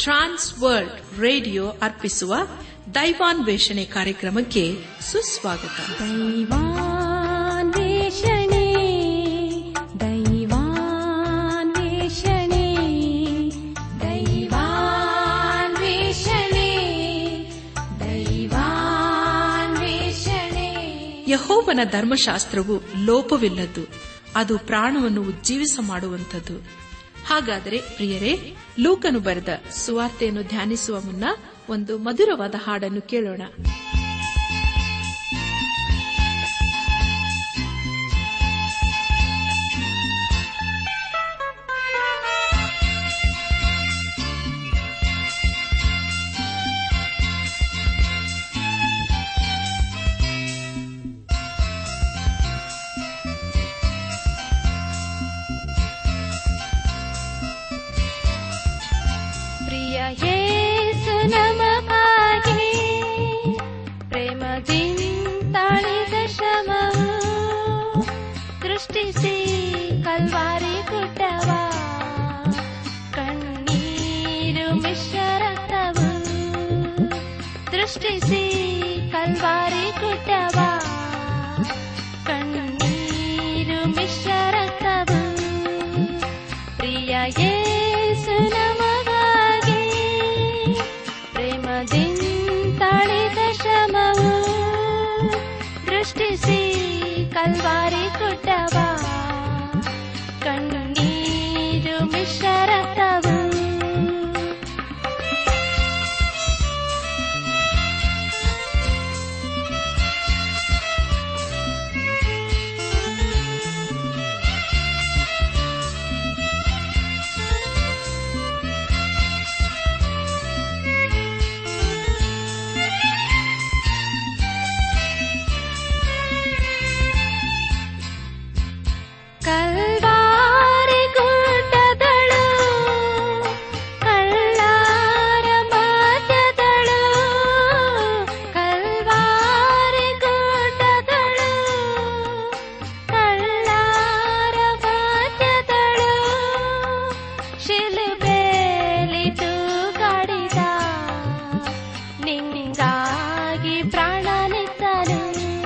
ಟ್ರಾನ್ಸ್ world radio ಅರ್ಪಿಸುವ ದೈವಾನ್ವೇಷಣೆ ಕಾರ್ಯಕ್ರಮಕ್ಕೆ ಸುಸ್ವಾಗತ दैवान्वेषणे दैवान्वेषणे दैवान्वेषणे दैवान्वेषणे ಯಹೋವನ ಧರ್ಮಶಾಸ್ತ್ರವು ಲೋಪವಿಲ್ಲದ್ದು ಅದು ಪ್ರಾಣವನ್ನು ಉಜ್ಜೀವಿಸ ಮಾಡುವಂಥದ್ದು ಹಾಗಾದರೆ ಪ್ರಿಯರೇ ಲೂಕನು ಬರೆದ ಸುವಾರ್ತೆಯನ್ನು ಧ್ಯಾನಿಸುವ ಮುನ್ನ ಒಂದು ಮಧುರವಾದ ಹಾಡನ್ನು ಕೇಳೋಣ ಪ್ರಿಯ ಯೇಸು ನಮಗಾಗಿ ಪ್ರೇಮದಿಂದಾಳಿದ ಶ್ರಮವು ಸೃಷ್ಟಿಸಿ ಕಲ್ವಾರಿ ಗುಡ್ಡವ ಕಣ್ಣೀರು ಮಿಶ್ರ ರಕ್ತವು ಸೃಷ್ಟಿಸಿ ಕಲ್ವಾರಿ ಗುಡ್ಡವ ಕಣ್ಣೀರು ಮಿಶ್ರ ರಕ್ತವು ಪ್ರಿಯ ಯೇಸು ನಮಗಾಗಿ ಪ್ರೇಮದಿಂದಾಳಿದ ಶ್ರಮವು ದೃಷ್ಟಿಸಿ ಕಲ್ವಾರಿ ಗುಡ್ಡವ ಕಣ್ಣೀರು ಮಿಶ್ರ ರಕ್ತವು ಕಲ್ವಾರಿ ಗುಡ್ಡದಳು ಕಳ್ಳಾರ ಮಾರ್ಗದಳು ಕಲ್ವಾರಿ ಗುಡ್ಡದಳು ಕಳ್ಳಾರ ಮಾರ್ಗದಳು ಶಿಲುಬೇಲಿ ತೂಗಾಡಿದ ನಿಂಗಾಗಿ ಪ್ರಾಣನಿತ್ತನು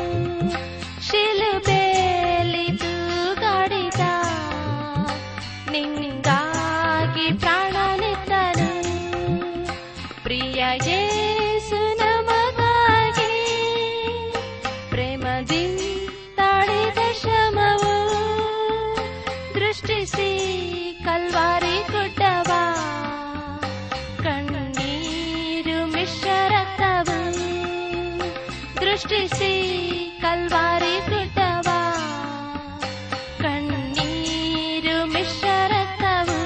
ಶಿಲುಬೇಲಿ ತೂಗಾಡಿದ ನಿಂಗಾಗಿ ಪ್ರಾಣನಿತ್ತನು ಪ್ರಿಯ ಯೇಸು ನಮಗಾಗಿ ಪ್ರೇಮದಿಂದಾಳಿದ ಶ್ರಮವು ದೃಷ್ಟಿಸಿ ಕಲ್ವಾರಿ ಗುಡ್ಡವ ಕಣ್ಣೀರು ಮಿಶ್ರ ರಕ್ತವು ದೃಷ್ಟಿಸಿ ಕಲ್ವಾರಿ ಗುಡ್ಡವ ಕಣ್ಣೀರು ಮಿಶ್ರ ರಕ್ತವು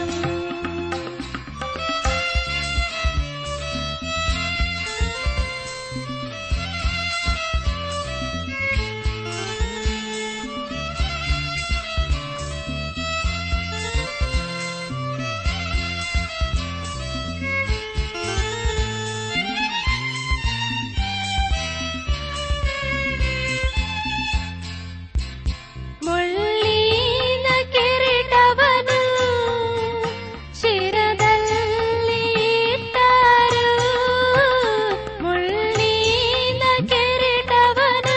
ಮುಳ್ಳಿನ ಕಿರೀಟವನು ಶಿರದಲ್ಲಿ ಇಟ್ಟರು ಮುಳ್ಳಿನ ಕಿರೀಟವನು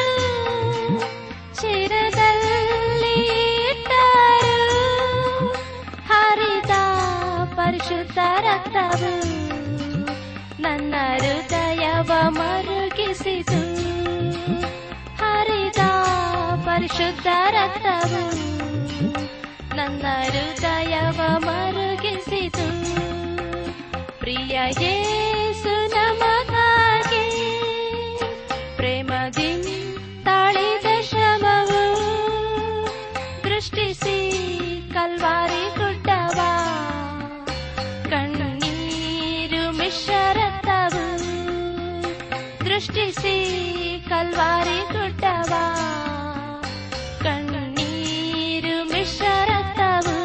ಶಿರದಲ್ಲಿ ಇಟ್ಟರು ಹರಿದ ಪರಿಶುದ್ಧ ರಕ್ತವು ನನ್ನ ಹೃದಯವ ಮರುಗಿಸಿತು ಹರಿದ ಪರಿಶುದ್ಧ ರಕ್ತವು ನನ್ನ ಹೃದಯವ ಮರುಗಿಸಿತು ಪ್ರಿಯ ಯೇಸು ನಮಗಾಗಿ ಪ್ರೇಮದಿಂದಾಳಿದ ಶ್ರಮವು ದೃಷ್ಟಿಸಿ ಕಲ್ವಾರಿ ಗುಡ್ಡವ ಕಣ್ಣೀರು ಮಿಶ್ರ ರಕ್ತವು ದೃಷ್ಟಿಸಿ ಕಲ್ವಾರಿ ಗುಡ್ಡವ ಕಣ್ಣೀರು ಮಿಶ್ರ ರಕ್ತವು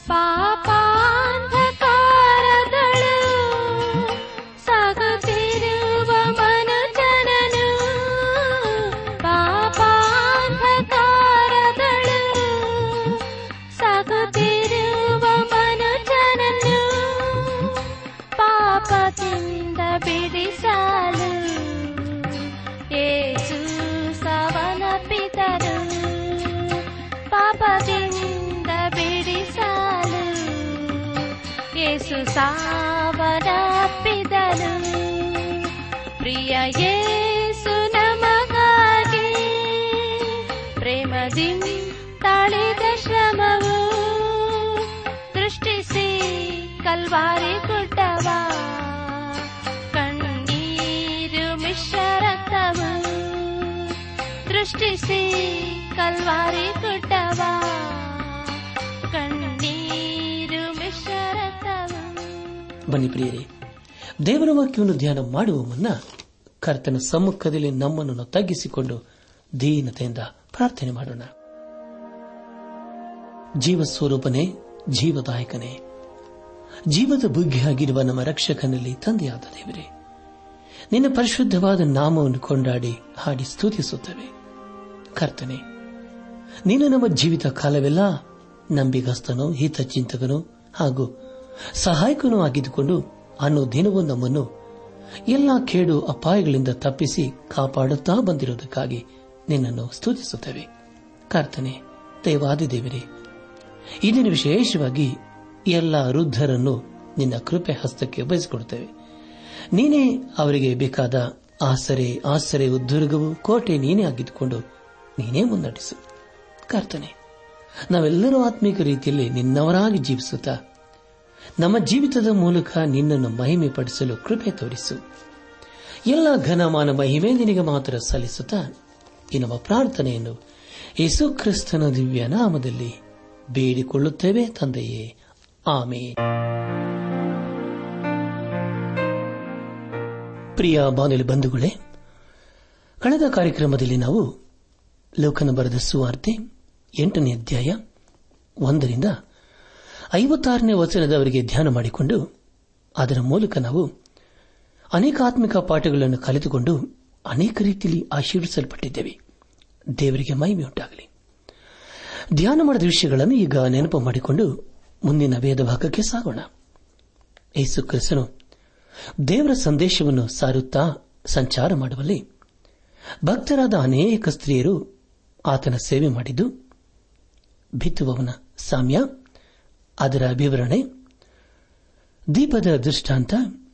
ಪಾಪಾಂಧಕಾರದಳು ಸಾಗುತ್ತಿರುವ ಮನುಜನನು ಪಾಪಾಂಧಕಾರದಳು ಸಾಗುತ್ತಿರುವ ಮನುಜನನು ಪಾಪದಿಂದ ಬಿಡಿಸಲು ಏಸು ಸವನಪ್ಪಿದರು ಪಾಪದಿಂದ ಬಿಡಿಸಲು ಏಸು ಸಾವನಪ್ಪಿದನು ಪ್ರಿಯ ಯೇಸು ನಮಗಾಗಿ ಪ್ರೇಮದಿಂ ತಾಳಿದ ಶ್ರಮವು ದೃಷ್ಟಿಸಿ ಕಲ್ವಾರಿ ಗುಡ್ಡವ ಕಣ್ಣೀರು ಮಿಶ್ರರಕ್ತವು ದೃಷ್ಟಿಸಿ ಕಲ್ವಾರಿ ಗುಡ್ಡವ ಕಣ್ಣೀರು ಮಿಶ್ರರಕ್ತವು ಬನ್ನಿ ಪ್ರಿಯರೇ ದೇವರ ವಾಕ್ಯವನ್ನು ಧ್ಯಾನ ಮಾಡುವ ಮುನ್ನ ಕರ್ತನ ಸಮ್ಮುಖದಲ್ಲಿ ನಮ್ಮನ್ನು ನಾವು ತಗ್ಗಿಸಿಕೊಂಡು ದೀನತೆಯಿಂದ ಪ್ರಾರ್ಥನೆ ಮಾಡೋಣ ಜೀವ ಸ್ವರೂಪನೇ ಜೀವದಾಯಕನೇ ಜೀವದ ಬುಗ್ಗಿಯಾಗಿರುವ ನಮ್ಮ ರಕ್ಷಕನಲ್ಲಿ ತಂದೆಯಾದ ದೇವರೇ ನಿನ್ನ ಪರಿಶುದ್ಧವಾದ ನಾಮವನ್ನು ಕೊಂಡಾಡಿ ಹಾಡಿ ಸ್ತುತಿಸುತ್ತವೆ ಕರ್ತನೆ ನೀನು ನಮ್ಮ ಜೀವಿತ ಕಾಲವೆಲ್ಲ ನಂಬಿಗಸ್ತನೋ ಹಿತಚಿಂತಕನೋ ಹಾಗೂ ಸಹಾಯಕನೂ ಆಗಿದ್ದುಕೊಂಡು ಅನ್ನೋ ದಿನವೂ ನಮ್ಮನ್ನು ಎಲ್ಲಾ ಕೇಡು ಅಪಾಯಗಳಿಂದ ತಪ್ಪಿಸಿ ಕಾಪಾಡುತ್ತಾ ಬಂದಿರುವುದಕ್ಕಾಗಿ ನಿನ್ನನ್ನು ಸ್ತುತಿಸುತ್ತೇವೆ ಕರ್ತನೆ ದೈವಾದಿ ದೇವರೇ ಈ ದಿನ ವಿಶೇಷವಾಗಿ ಎಲ್ಲ ವೃದ್ಧರನ್ನು ನಿನ್ನ ಕೃಪೆ ಹಸ್ತಕ್ಕೆ ಬಯಸಿಕೊಡುತ್ತೇವೆ ನೀನೇ ಅವರಿಗೆ ಬೇಕಾದ ಆಸರೆ ಆಸರೆ ಉದ್ದುರ್ಗವು ಕೋಟೆ ನೀನೇ ಆಗಿದ್ದುಕೊಂಡು ನೀನೇ ಮುನ್ನಡೆಸು ಕರ್ತನೆ ನಾವೆಲ್ಲರೂ ಆತ್ಮೀಕ ರೀತಿಯಲ್ಲಿ ನಿನ್ನವರಾಗಿ ಜೀವಿಸುತ್ತಾ ನಮ್ಮ ಜೀವಿತದ ಮೂಲಕ ನಿನ್ನನ್ನು ಮಹಿಮೆ ಪಡಿಸಲು ಕೃಪೆ ತೋರಿಸು ಎಲ್ಲ ಘನಮಾನ ಮಹಿಮೆ ನಿನಗೆ ಮಾತ್ರ ಸಲ್ಲಿಸುತ್ತಾ ಈ ನಮ್ಮ ಪ್ರಾರ್ಥನೆಯನ್ನು ಯೇಸು ಕ್ರಿಸ್ತನ ದಿವ್ಯ ನಾಮದಲ್ಲಿ ಬೇಡಿಕೊಳ್ಳುತ್ತೇವೆ ತಂದೆಯೇ ಆಮೇನ್ ಪ್ರಿಯ ಬಾನುಲಿ ಬಂಧುಗಳೇ ಕಳೆದ ಕಾರ್ಯಕ್ರಮದಲ್ಲಿ ನಾವು ಲೋಕನ ಬರೆದ ಸುವಾರ್ತೆ ಎಂಟನೇ ಅಧ್ಯಾಯ ಒಂದರಿಂದ ಐವತ್ತಾರನೇ ವಚನದವರೆಗೆ ಧ್ಯಾನ ಮಾಡಿಕೊಂಡು ಅದರ ಮೂಲಕ ನಾವು ಅನೇಕ ಆತ್ಮಿಕ ಪಾಠಗಳನ್ನು ಕಲಿತುಕೊಂಡು ಅನೇಕ ರೀತಿಯಲ್ಲಿ ಆಶೀರ್ವಿಸಲ್ಪಟ್ಟಿದ್ದೇವೆ ದೇವರಿಗೆ ಮಹಿಮೆಯುಂಟಾಗಲಿ ಧ್ಯಾನ ಮಾಡಿದ ವಿಷಯಗಳನ್ನು ಈಗ ನೆನಪು ಮಾಡಿಕೊಂಡು ಮುಂದಿನ ವೇದ ಭಾಗಕ್ಕೆ ಸಾಗೋಣ ಯೇಸು ಕ್ರಿಸ್ತನು ದೇವರ ಸಂದೇಶವನ್ನು ಸಾರುತ್ತಾ ಸಂಚಾರ ಮಾಡುವಲ್ಲಿ ಭಕ್ತರಾದ ಅನೇಕ ಸ್ತ್ರೀಯರು ಆತನ ಸೇವೆ ಮಾಡಿದ್ದು ಬಿತ್ತುವವನ ಸಾಮ್ಯ ಅದರ ವಿವರಣೆ ದೀಪದ ದೃಷ್ಟಾಂತ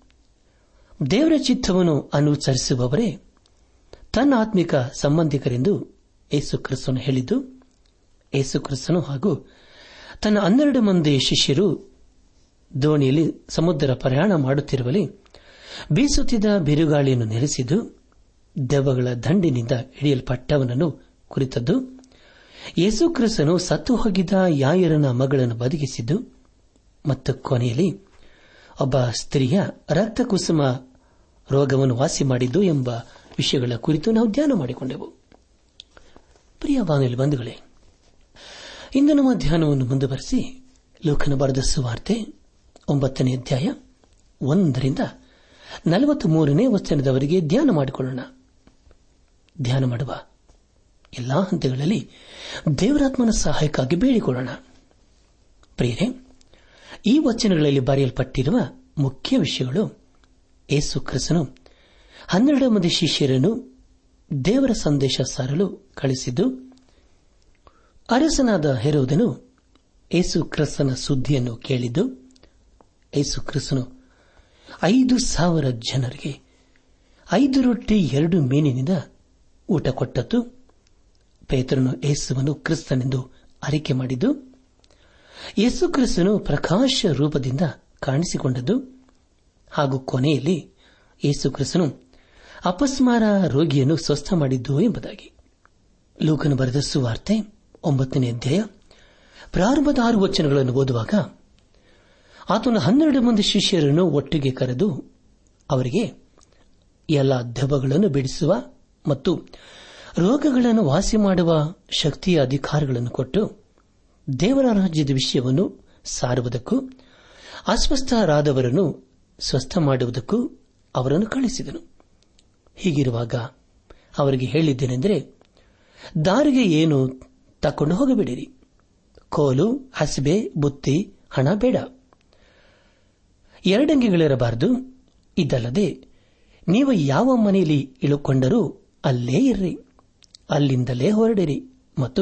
ದೇವರ ಚಿತ್ತವನ್ನು ಅನುಸರಿಸುವವರೇ ತನ್ನ ಆತ್ಮಿಕ ಸಂಬಂಧಿಕರೆಂದು ಯೇಸು ಕ್ರಿಸ್ತನು ಹೇಳಿದ್ದು ಯೇಸು ಕ್ರಿಸ್ತನು ಹಾಗೂ ತನ್ನ ಹನ್ನೆರಡು ಮಂದಿ ಶಿಷ್ಯರು ದೋಣಿಯಲ್ಲಿ ಸಮುದ್ರ ಪ್ರಯಾಣ ಮಾಡುತ್ತಿರುವಲ್ಲಿ ಬೀಸುತ್ತಿದ್ದ ಬಿರುಗಾಳಿಯನ್ನು ನೆಲೆಸಿದ್ದು ದೆವ್ವಗಳ ದಂಡಿನಿಂದ ಹಿಡಿಯಲ್ಪಟ್ಟವನನ್ನು ಕುರಿತದ್ದು ಯೇಸು ಕ್ರಿಸ್ತನು ಸತ್ತು ಹೋಗಿದ್ದ ಯಾಯರನ ಮಗಳನ್ನು ಬದುಕಿಸಿದ್ದು ಮತ್ತು ಕೊನೆಯಲ್ಲಿ ಒಬ್ಬ ಸ್ತ್ರೀಯ ರಕ್ತಕುಸುಮ ರೋಗವನ್ನು ವಾಸಿ ಮಾಡಿದ್ದು ಎಂಬ ವಿಷಯಗಳ ಕುರಿತು ನಾವು ಧ್ಯಾನ ಮಾಡಿಕೊಂಡೆವು ಪ್ರಿಯ ಬಾನುಲಿ ಬಂಧುಗಳೇ ಇಂದು ನಮ್ಮ ಧ್ಯಾನವನ್ನು ಮುಂದುವರೆಸಿ ಲೋಕನ ಬರೆದ ಸುವಾರ್ತೆ ಒಂಬತ್ತನೇ ಅಧ್ಯಾಯ ಒಂದರಿಂದ ನಲವತ್ತು ಮೂರನೇ ವಚನದವರೆಗೆ ಧ್ಯಾನ ಮಾಡಿಕೊಳ್ಳೋಣ ಧ್ಯಾನ ಮಾಡುವ ಎಲ್ಲಾ ಹಂತಗಳಲ್ಲಿ ದೇವರಾತ್ಮನ ಸಹಾಯಕ್ಕಾಗಿ ಬೇಡಿಕೊಳ್ಳೋಣ ಪ್ರಿಯರೇ ಈ ವಚನಗಳಲ್ಲಿ ಬರೆಯಲ್ಪಟ್ಟಿರುವ ಮುಖ್ಯ ವಿಷಯಗಳು ಏಸು ಕ್ರಿಸ್ತನು ಹನ್ನೆರಡು ಮಂದಿ ಶಿಷ್ಯರನ್ನು ದೇವರ ಸಂದೇಶ ಸಾರಲು ಕಳಿಸಿದ್ದು ಅರಸನಾದ ಹೆರೋದನು ಏಸು ಕ್ರಿಸ್ತನ ಸುದ್ದಿಯನ್ನು ಕೇಳಿದ್ದು ಏಸು ಕ್ರಿಸ್ತನು ಐದು ಸಾವಿರ ಜನರಿಗೆ ಐದು ರೊಟ್ಟಿ ಎರಡು ಮೀನಿನಿಂದ ಊಟ ಕೊಟ್ಟದ್ದು ಪೇತ್ರನು ಯೇಸುವನ್ನು ಕ್ರಿಸ್ತನೆಂದು ಅರಿಕೆ ಮಾಡಿದ್ದು ಯೇಸು ಕ್ರಿಸ್ತನು ಪ್ರಕಾಶ ರೂಪದಿಂದ ಕಾಣಿಸಿಕೊಂಡದ್ದು ಹಾಗೂ ಕೊನೆಯಲ್ಲಿ ಯೇಸು ಕ್ರಿಸ್ತನು ಅಪಸ್ಮಾರ ರೋಗಿಯನ್ನು ಸ್ವಸ್ಥ ಮಾಡಿದ್ದು ಎಂಬುದಾಗಿ ಲೂಕನು ಬರೆದ ಸುವಾರ್ತೆ ಒಂಬತ್ತನೇ ಅಧ್ಯಾಯ ಪ್ರಾರಂಭದ ಆರು ವಚನಗಳನ್ನು ಓದುವಾಗ ಆತನ ಹನ್ನೆರಡು ಮಂದಿ ಶಿಷ್ಯರನ್ನು ಒಟ್ಟಿಗೆ ಕರೆದು ಅವರಿಗೆ ಎಲ್ಲ ದೆವ್ವಗಳನ್ನು ಬಿಡಿಸುವ ಮತ್ತು ರೋಗಗಳನ್ನು ವಾಸಿ ಮಾಡುವ ಶಕ್ತಿಯ ಅಧಿಕಾರಗಳನ್ನು ಕೊಟ್ಟು ದೇವರ ರಾಜ್ಯದ ವಿಷಯವನ್ನು ಸಾರುವುದಕ್ಕೂ ಅಸ್ವಸ್ಥರಾದವರನ್ನು ಸ್ವಸ್ಥ ಮಾಡುವುದಕ್ಕೂ ಅವರನ್ನು ಕಳಿಸಿದನು ಹೀಗಿರುವಾಗ ಅವರಿಗೆ ಹೇಳಿದ್ದೇನೆಂದರೆ ದಾರಿಗೆ ಏನು ತಕೊಂಡು ಹೋಗಬೇಡಿರಿ ಕೋಲು ಹಸಿಬೆ ಬುತ್ತಿ ಹಣ ಬೇಡ ಎರಡಂಗಿಗಳಿರಬಾರದು ಇದಲ್ಲದೆ ನೀವು ಯಾವ ಮನೆಯಲ್ಲಿ ಇಳುಕೊಂಡರೂ ಅಲ್ಲೇ ಇರ್ರಿ ಅಲ್ಲಿಂದಲೇ ಹೊರಡಿರಿ ಮತ್ತು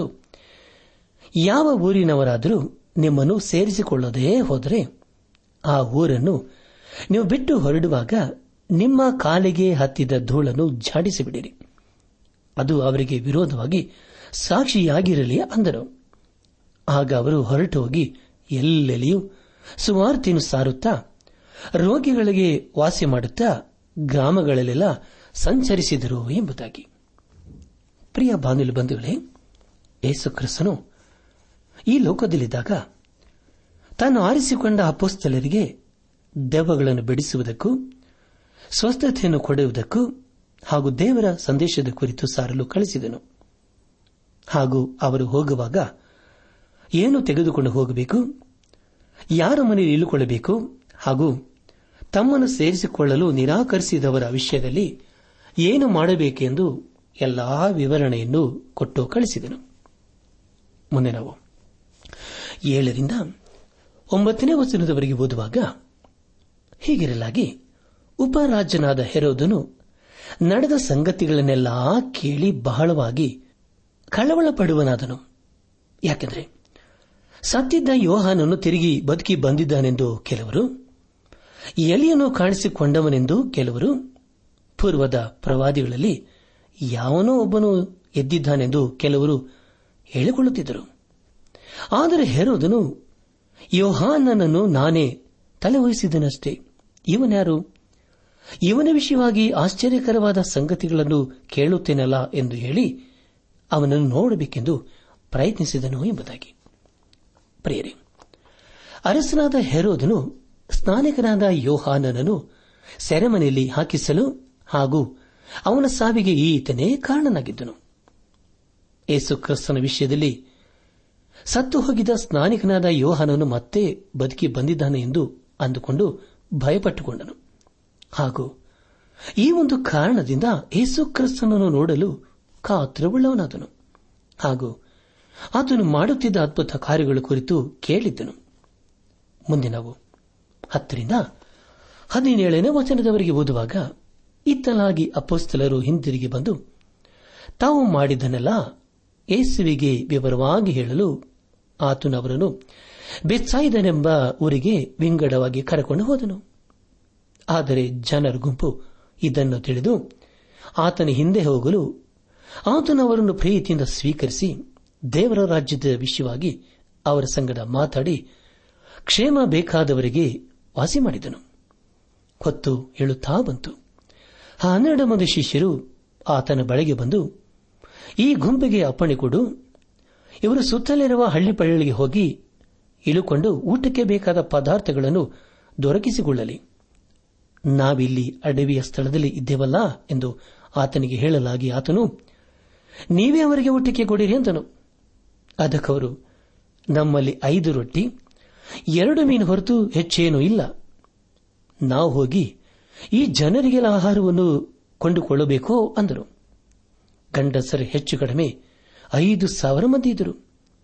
ಯಾವ ಊರಿನವರಾದರೂ ನಿಮ್ಮನ್ನು ಸೇರಿಸಿಕೊಳ್ಳದೇ ಹೋದರೆ ಆ ಊರನ್ನು ನೀವು ಬಿಟ್ಟು ಹೊರಡುವಾಗ ನಿಮ್ಮ ಕಾಲಿಗೆ ಹತ್ತಿದ ಧೂಳನ್ನು ಝಾಡಿಸಿಬಿಡಿರಿ ಅದು ಅವರಿಗೆ ವಿರೋಧವಾಗಿ ಸಾಕ್ಷಿಯಾಗಿರಲಿ ಅಂದರು ಆಗ ಅವರು ಹೊರಟು ಹೋಗಿ ಎಲ್ಲೆಲ್ಲಿಯೂ ಸುವಾರ್ತೆಯನ್ನು ಸಾರುತ್ತಾ ರೋಗಿಗಳಿಗೆ ವಾಸಿ ಮಾಡುತ್ತಾ ಗ್ರಾಮಗಳಲ್ಲೆಲ್ಲ ಸಂಚರಿಸಿದರು ಎಂಬುದಾಗಿ ಪ್ರಿಯ ಬಾನುಲಿ ಬಂಧುಗಳೇ ಯೇಸು ಕ್ರಿಸ್ತನು ಈ ಲೋಕದಲ್ಲಿದ್ದಾಗ ತಾನು ಆರಿಸಿಕೊಂಡ ಅಪೋಸ್ತಲರಿಗೆ ದೆವ್ವಗಳನ್ನು ಬಿಡಿಸುವುದಕ್ಕೂ ಸ್ವಸ್ಥತೆಯನ್ನು ಕೊಡುವುದಕ್ಕೂ ಹಾಗೂ ದೇವರ ಸಂದೇಶದ ಕುರಿತು ಸಾರಲು ಕಳಿಸಿದನು ಹಾಗೂ ಅವರು ಹೋಗುವಾಗ ಏನು ತೆಗೆದುಕೊಂಡು ಹೋಗಬೇಕು ಯಾರ ಮನೆಯಲ್ಲಿ ಇಳುಕೊಳ್ಳಬೇಕು ಹಾಗೂ ತಮ್ಮನ್ನು ಸೇರಿಸಿಕೊಳ್ಳಲು ನಿರಾಕರಿಸಿದವರ ವಿಷಯದಲ್ಲಿ ಏನು ಮಾಡಬೇಕೆಂದು ಎಲ್ಲಾ ವಿವರಣೆಯನ್ನು ಕೊಟ್ಟು ಕಳಿಸಿದನು ಮುಂದೆ ನಾವು ಏಳರಿಂದ ಒಂಬತ್ತನೇ ವಚನದವರೆಗೆ ಓದುವಾಗ ಹೀಗಿರಲಾಗಿ ಉಪರಾಜ್ಯನಾದ ಹೆರೋದನು ನಡೆದ ಸಂಗತಿಗಳನ್ನೆಲ್ಲ ಕೇಳಿ ಬಹಳವಾಗಿ ಕಳವಳ ಪಡುವನಾದನು ಯಾಕೆಂದರೆ ಸತ್ತಿದ್ದ ಯೋಹಾನನು ತಿರುಗಿ ಬದುಕಿ ಬಂದಿದ್ದಾನೆಂದು ಕೆಲವರು ಎಲಿಯನ್ನು ಕಾಣಿಸಿಕೊಂಡವನೆಂದು ಕೆಲವರು ಪೂರ್ವದ ಪ್ರವಾದಿಗಳಲ್ಲಿ ಯಾವನೋ ಒಬ್ಬನು ಎದ್ದಿದ್ದಾನೆಂದು ಕೆಲವರು ಹೇಳಿಕೊಳ್ಳುತ್ತಿದ್ದರು ಆದರೆ ಹೆರೋದನು ಯೋಹಾನನನ್ನು ನಾನೇ ತಲೆವಹಿಸಿದನಷ್ಟೇ ಇವನ್ಯಾರು ಇವನ ವಿಷಯವಾಗಿ ಆಶ್ಚರ್ಯಕರವಾದ ಸಂಗತಿಗಳನ್ನು ಕೇಳುತ್ತೇನಲ್ಲ ಎಂದು ಹೇಳಿ ಅವನನ್ನು ನೋಡಬೇಕೆಂದು ಪ್ರಯತ್ನಿಸಿದನು ಎಂಬುದಾಗಿ ಪ್ರಿಯರೇ ಅರಸನಾದ ಹೆರೋದನು ಸ್ನಾನಿಕನಾದ ಯೋಹಾನನನ್ನು ಸೆರೆಮನೆಯಲ್ಲಿ ಹಾಕಿಸಲು ಹಾಗೂ ಅವನ ಸಾವಿಗೆ ಈತನೇ ಕಾರಣನಾಗಿದ್ದನು ಏಸು ಕ್ರಿಸ್ತನ ವಿಷಯದಲ್ಲಿ ಸತ್ತು ಹೋಗಿದ ಸ್ನಾನಿಕನಾದ ಯೋಹಾನನು ಮತ್ತೆ ಬದುಕಿ ಬಂದಿದ್ದಾನೆ ಎಂದು ಅಂದುಕೊಂಡು ಭಯಪಟ್ಟುಕೊಂಡನು ಹಾಗೂ ಈ ಒಂದು ಕಾರಣದಿಂದ ಏಸು ಕ್ರಿಸ್ತನನ್ನು ನೋಡಲು ಕಾತ್ರವುಳ್ಳವನಾದನು ಹಾಗೂ ಆತನು ಮಾಡುತ್ತಿದ್ದ ಅದ್ಭುತ ಕಾರ್ಯಗಳ ಕುರಿತು ಕೇಳಿದ್ದನು ಮುಂದೆ ನಾವು ಹತ್ತರಿಂದ ಹದಿನೇಳನೇ ವಚನದವರೆಗೆ ಓದುವಾಗ ಇತ್ತಲಾಗಿ ಅಪೋಸ್ತಲರು ಹಿಂದಿರುಗಿ ಬಂದು ತಾವು ಮಾಡಿದ್ದನ್ನೆಲ್ಲ ಯೇಸುವಿಗೆ ವಿವರವಾಗಿ ಹೇಳಲು ಆತನು ಅವರನ್ನು ಬೆತ್ಸಾಯಿದನೆಂಬ ಊರಿಗೆ ವಿಂಗಡವಾಗಿ ಕರೆಕೊಂಡು ಹೋದನು ಆದರೆ ಜನರ ಗುಂಪು ಇದನ್ನು ತಿಳಿದು ಆತನ ಹಿಂದೆ ಹೋಗಲು ಆತನು ಅವರನ್ನು ಪ್ರೀತಿಯಿಂದ ಸ್ವೀಕರಿಸಿ ದೇವರ ರಾಜ್ಯದ ವಿಷಯವಾಗಿ ಅವರ ಸಂಗಡ ಮಾತಾಡಿ ಕ್ಷೇಮ ಬೇಕಾದವರಿಗೆ ವಾಸಿ ಮಾಡಿದನು ಹೊತ್ತು ಹೇಳುತ್ತಾ ಬಂತು ಹನ್ನೆರಡು ಮಂದಿ ಶಿಷ್ಯರು ಆತನ ಬಳಿಗೆ ಬಂದು ಈ ಗುಂಪಿಗೆ ಅಪ್ಪಣೆ ಕೊಡು ಇವರು ಸುತ್ತಲಿರುವ ಹಳ್ಳಿ ಪಳ್ಳಿಗೆ ಹೋಗಿ ಇಳುಕೊಂಡು ಊಟಕ್ಕೆ ಬೇಕಾದ ಪದಾರ್ಥಗಳನ್ನು ದೊರಕಿಸಿಕೊಳ್ಳಲಿ ನಾವಿಲ್ಲಿ ಅಡವಿಯ ಸ್ಥಳದಲ್ಲಿ ಇದ್ದೇವಲ್ಲ ಎಂದು ಆತನಿಗೆ ಹೇಳಲಾಗಿ ಆತನು ನೀವೇ ಅವರಿಗೆ ಊಟಕ್ಕೆ ಕೊಡಿರಿ ಅಂತನು ಅದಕ್ಕವರು ನಮ್ಮಲ್ಲಿ ಐದು ರೊಟ್ಟಿ ಎರಡು ಮೀನು ಹೊರತು ಹೆಚ್ಚೇನೂ ಇಲ್ಲ ನಾವು ಹೋಗಿ ಈ ಜನರಿಗೆಲ್ಲ ಆಹಾರವನ್ನು ಕೊಂಡುಕೊಳ್ಳಬೇಕೋ ಅಂದರು ಗಂಡಸರು ಹೆಚ್ಚು ಕಡಿಮೆ ಐದು ಸಾವಿರ ಮಂದಿ ಇದ್ದರು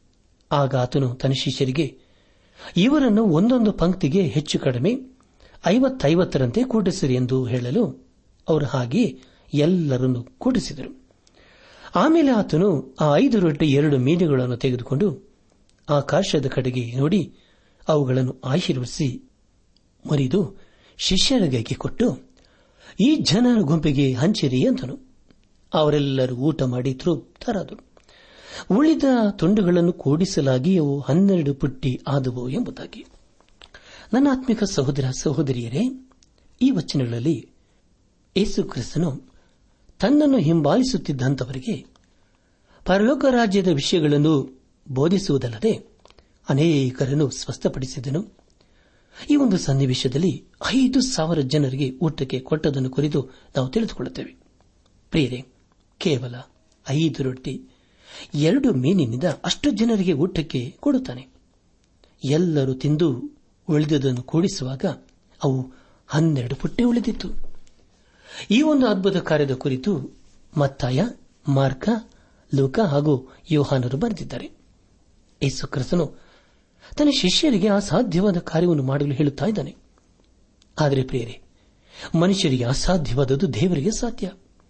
ಆಗ ಆತನು ತನ್ನ ಶಿಷ್ಯರಿಗೆ ಇವರನ್ನು ಒಂದೊಂದು ಪಂಕ್ತಿಗೆ ಹೆಚ್ಚು ಕಡಿಮೆ ಐವತ್ತೈವತ್ತರಂತೆ ಕೂಡಿಸಿರಿ ಎಂದು ಹೇಳಲು ಅವರು ಹಾಗೆ ಎಲ್ಲರನ್ನು ಕೂಡಿಸಿದರು ಆಮೇಲೆ ಆತನು ಆ ಐದು ರೊಟ್ಟಿ ಎರಡು ಮೀನುಗಳನ್ನು ತೆಗೆದುಕೊಂಡು ಆಕಾಶದ ಕಡೆಗೆ ನೋಡಿ ಅವುಗಳನ್ನು ಆಶೀರ್ವದಿಸಿ ಮುರಿದು ಶಿಷ್ಯರಿಗಾಗಿ ಕೊಟ್ಟು ಈ ಜನರ ಗುಂಪಿಗೆ ಹಂಚಿರಿ ಅಂತನು ಅವರೆಲ್ಲರೂ ಊಟ ಮಾಡಿ ತೃಪ್ತರಾದರು ಉಳಿದ ತುಂಡುಗಳನ್ನು ಕೂಡಿಸಲಾಗಿ ಅವು ಹನ್ನೆರಡು ಪುಟ್ಟಿ ಆದವು ಎಂಬುದಾಗಿ ನನ್ನ ಆತ್ಮಿಕ ಸಹೋದರ ಸಹೋದರಿಯರೇ ಈ ವಚನಗಳಲ್ಲಿ ಯೇಸು ಕ್ರಿಸ್ತನು ತನ್ನನ್ನು ಹಿಂಬಾಲಿಸುತ್ತಿದ್ದಂಥವರಿಗೆ ಪರಲೋಕ ರಾಜ್ಯದ ವಿಷಯಗಳನ್ನು ಬೋಧಿಸುವುದಲ್ಲದೆ ಅನೇಕರನ್ನು ಸ್ವಸ್ಥಪಡಿಸಿದನು ಈ ಒಂದು ಸನ್ನಿವೇಶದಲ್ಲಿ ಐದು ಸಾವಿರ ಜನರಿಗೆ ಊಟಕ್ಕೆ ಕೊಟ್ಟದನ್ನು ಕುರಿತು ನಾವು ತಿಳಿದುಕೊಳ್ಳುತ್ತೇವೆ ಪ್ರಿಯರೇ ಕೇವಲ ಐದು ರೊಟ್ಟಿ ಎರಡು ಮೀನಿನಿಂದ ಅಷ್ಟು ಜನರಿಗೆ ಊಟಕ್ಕೆ ಕೊಡುತ್ತಾನೆ ಎಲ್ಲರೂ ತಿಂದು ಉಳಿದುದನ್ನು ಕೂಡಿಸುವಾಗ ಅವು ಹನ್ನೆರಡು ಪುಟ್ಟಿ ಉಳಿದಿತ್ತು ಈ ಒಂದು ಅದ್ಭುತ ಕಾರ್ಯದ ಕುರಿತು ಮತ್ತಾಯ ಮಾರ್ಕ ಲೂಕ ಹಾಗೂ ಯೋಹಾನರು ಬರೆದಿದ್ದಾರೆ ಯೇಸು ಕ್ರಿಸ್ತನು ತನ್ನ ಶಿಷ್ಯರಿಗೆ ಅಸಾಧ್ಯವಾದ ಕಾರ್ಯವನ್ನು ಮಾಡಲು ಹೇಳುತ್ತಾ ಇದ್ದಾನೆ ಆದರೆ ಪ್ರಿಯರೇ ಮನುಷ್ಯರಿಗೆ ಅಸಾಧ್ಯವಾದದ್ದು ದೇವರಿಗೆ ಸಾಧ್ಯ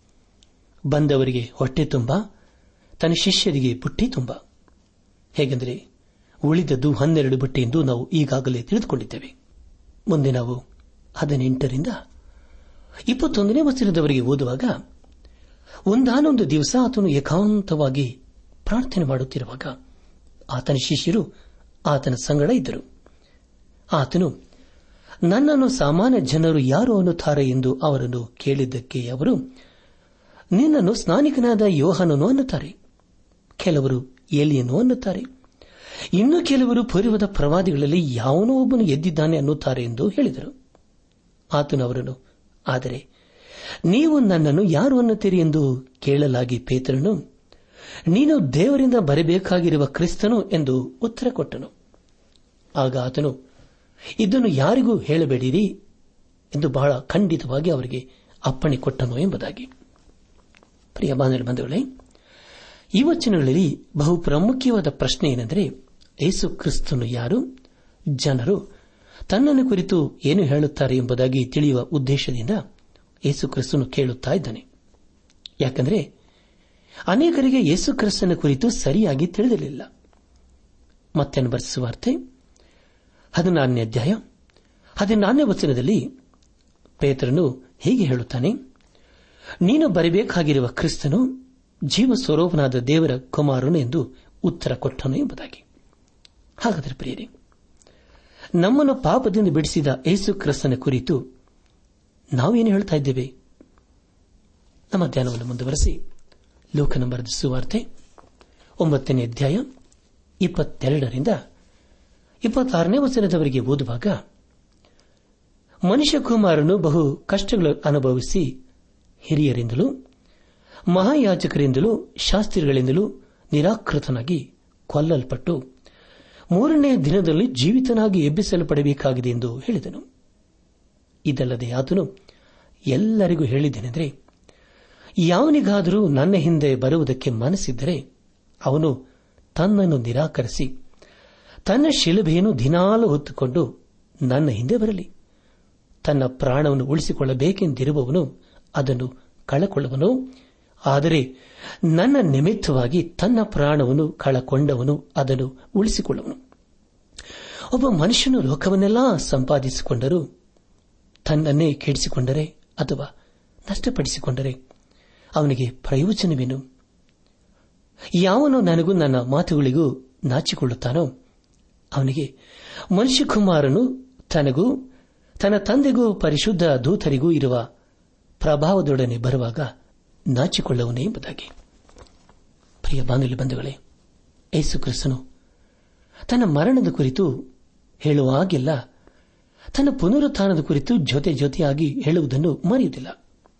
ಬಂದವರಿಗೆ ಹೊಟ್ಟೆ ತುಂಬ ತನ್ನ ಶಿಷ್ಯರಿಗೆ ಬುಟ್ಟಿ ತುಂಬ ಹೇಗೆಂದರೆ ಉಳಿದದ್ದು ಹನ್ನೆರಡು ಬಟ್ಟೆ ಎಂದು ನಾವು ಈಗಾಗಲೇ ತಿಳಿದುಕೊಂಡಿದ್ದೇವೆ ಮುಂದೆ ನಾವು ಹದಿನೆಂಟರಿಂದ ಇಪ್ಪತ್ತೊಂದನೇ ವಚನದವರೆಗೆ ಓದುವಾಗ ಒಂದಾನೊಂದು ದಿವಸ ಆತನು ಏಕಾಂತವಾಗಿ ಪ್ರಾರ್ಥನೆ ಮಾಡುತ್ತಿರುವಾಗ ಆತನ ಶಿಷ್ಯರು ಆತನ ಸಂಗಡ ಇದ್ದರು ಆತನು ನನ್ನನ್ನು ಸಾಮಾನ್ಯ ಜನರು ಯಾರು ಅನ್ನುತ್ತಾರೆ ಎಂದು ಅವರನ್ನು ಕೇಳಿದ್ದಕ್ಕೆ ಅವರು ನಿನ್ನನ್ನು ಸ್ನಾನಿಕನಾದ ಯೋಹನನು ಅನ್ನುತ್ತಾರೆ ಕೆಲವರು ಏಲಿಯನು ಅನ್ನುತ್ತಾರೆ ಇನ್ನು ಕೆಲವರು ಪೂರ್ವದ ಪ್ರವಾದಿಗಳಲ್ಲಿ ಯಾವನೋ ಒಬ್ಬನು ಎದ್ದಿದ್ದಾನೆ ಅನ್ನುತ್ತಾರೆ ಎಂದು ಹೇಳಿದರು ಆತನು ಅವರನ್ನು ಆದರೆ ನೀವು ನನ್ನನ್ನು ಯಾರು ಅನ್ನುತ್ತೀರಿ ಎಂದು ಕೇಳಲಾಗಿ ಪೇತ್ರನು ನೀನು ದೇವರಿಂದ ಬರಬೇಕಾಗಿರುವ ಕ್ರಿಸ್ತನು ಎಂದು ಉತ್ತರ ಕೊಟ್ಟನು ಆಗ ಆತನು ಇದನ್ನು ಯಾರಿಗೂ ಹೇಳಬೇಡಿರಿ ಎಂದು ಬಹಳ ಖಂಡಿತವಾಗಿ ಅವರಿಗೆ ಅಪ್ಪಣೆ ಕೊಟ್ಟನು ಎಂಬುದಾಗಿ ಪ್ರಿಯ ಬಾಂಧವ ಬಂಧುಗಳೇ ಈ ವಚನಗಳಲ್ಲಿ ಬಹು ಪ್ರಾಮುಖ್ಯವಾದ ಪ್ರಶ್ನೆ ಏನೆಂದರೆ ಯೇಸು ಕ್ರಿಸ್ತನು ಯಾರು ಜನರು ತನ್ನನ್ನು ಕುರಿತು ಏನು ಹೇಳುತ್ತಾರೆ ಎಂಬುದಾಗಿ ತಿಳಿಯುವ ಉದ್ದೇಶದಿಂದ ಯೇಸು ಕ್ರಿಸ್ತನು ಕೇಳುತ್ತಾ ಇದ್ದಾನೆ ಯಾಕಂದರೆ ಅನೇಕರಿಗೆ ಯೇಸು ಕ್ರಿಸ್ತನ ಕುರಿತು ಸರಿಯಾಗಿ ತಿಳಿದಿರಲಿಲ್ಲ ಮತ್ತೆ ಬರ್ಸುವಾರ್ತೆ ಹದಿನಾರನೇ ಅಧ್ಯಾಯ ಹದಿನಾರನೇ ವಚನದಲ್ಲಿ ಪೇತ್ರನು ಹೀಗೆ ಹೇಳುತ್ತಾನೆ ನೀನು ಬರಬೇಕಾಗಿರುವ ಕ್ರಿಸ್ತನು ಜೀವ ಸ್ವರೂಪನಾದ ದೇವರ ಕುಮಾರನು ಎಂದು ಉತ್ತರ ಕೊಟ್ಟನು ಎಂಬುದಾಗಿ ಹಾಗಾದರೆ ಪ್ರಿಯರೇ ನಮ್ಮನ್ನು ಪಾಪದಿಂದ ಬಿಡಿಸಿದ ಯೇಸು ಕ್ರಿಸ್ತನ ಕುರಿತು ನಾವೇನು ಹೇಳ್ತಾ ಇದ್ದೇವೆ ನಮ್ಮ ಧ್ಯಾನವನ್ನು ಮುಂದುವರೆಸಿ ಲೋಕನ ಬರೆದ ಸುವಾರ್ತೆ ಒಂಬತ್ತನೇ ಅಧ್ಯಾಯ ಇಪ್ಪತ್ತೆರಡರಿಂದ ಇಪ್ಪತ್ತಾರನೇ ವಚನದವರೆಗೆ ಓದುವಾಗ ಮನುಷ್ಯಕುಮಾರನು ಬಹು ಕಷ್ಟಗಳು ಅನುಭವಿಸಿ ಹಿರಿಯರಿಂದಲೂ ಮಹಾಯಾಜಕರಿಂದಲೂ ಶಾಸ್ತ್ರಿಗಳಿಂದಲೂ ನಿರಾಕೃತನಾಗಿ ಕೊಲ್ಲಲ್ಪಟ್ಟು ಮೂರನೇ ದಿನದಲ್ಲಿ ಜೀವಿತನಾಗಿ ಎಬ್ಬಿಸಲ್ಪಡಬೇಕಾಗಿದೆ ಎಂದು ಹೇಳಿದನು ಇದಲ್ಲದೆ ಆತನು ಎಲ್ಲರಿಗೂ ಹೇಳಿದ್ದೇನೆಂದರೆ ಯಾವನಿಗಾದರೂ ನನ್ನ ಹಿಂದೆ ಬರುವುದಕ್ಕೆ ಮನಸ್ಸಿದ್ದರೆ ಅವನು ತನ್ನನ್ನು ನಿರಾಕರಿಸಿ ತನ್ನ ಶಿಲುಬೆಯನ್ನು ದಿನಾಲು ಹೊತ್ತುಕೊಂಡು ನನ್ನ ಹಿಂದೆ ಬರಲಿ ತನ್ನ ಪ್ರಾಣವನ್ನು ಉಳಿಸಿಕೊಳ್ಳಬೇಕೆಂದಿರುವವನು ಅದನ್ನು ಕಳಕೊಳ್ಳುವನು ಆದರೆ ನನ್ನ ನಿಮಿತ್ತವಾಗಿ ತನ್ನ ಪ್ರಾಣವನ್ನು ಕಳಕೊಂಡವನು ಅದನ್ನು ಉಳಿಸಿಕೊಳ್ಳುವನು ಒಬ್ಬ ಮನುಷ್ಯನು ಲೋಕವನ್ನೆಲ್ಲ ಸಂಪಾದಿಸಿಕೊಂಡರೂ ತನ್ನನ್ನೇ ಕೆಡಿಸಿಕೊಂಡರೆ ಅಥವಾ ನಷ್ಟಪಡಿಸಿಕೊಂಡರೆ ಅವನಿಗೆ ಪ್ರಯೋಜನವೇನು ಯಾವನು ನನಗೂ ನನ್ನ ಮಾತುಗಳಿಗೂ ನಾಚಿಕೊಳ್ಳುತ್ತಾನೋ ಅವನಿಗೆ ಮನುಷ್ಯಕುಮಾರನು ತನಗೂ ತನ್ನ ತಂದೆಗೂ ಪರಿಶುದ್ಧ ದೂತರಿಗೂ ಇರುವ ಪ್ರಭಾವದೊಡನೆ ಬರುವಾಗ ನಾಚಿಕೊಳ್ಳುವನೇ ಎಂಬುದಾಗಿ ಪ್ರಿಯ ಬಾನುಲಿ ಬಂಧುಗಳೇ ಯೇಸು ಕ್ರಿಸ್ತನು ತನ್ನ ಮರಣದ ಕುರಿತು ಹೇಳುವಾಗೆಲ್ಲ ತನ್ನ ಪುನರುತ್ಥಾನದ ಕುರಿತು ಜೊತೆ ಜೊತೆಯಾಗಿ ಹೇಳುವುದನ್ನು ಮರೆಯುವುದಿಲ್ಲ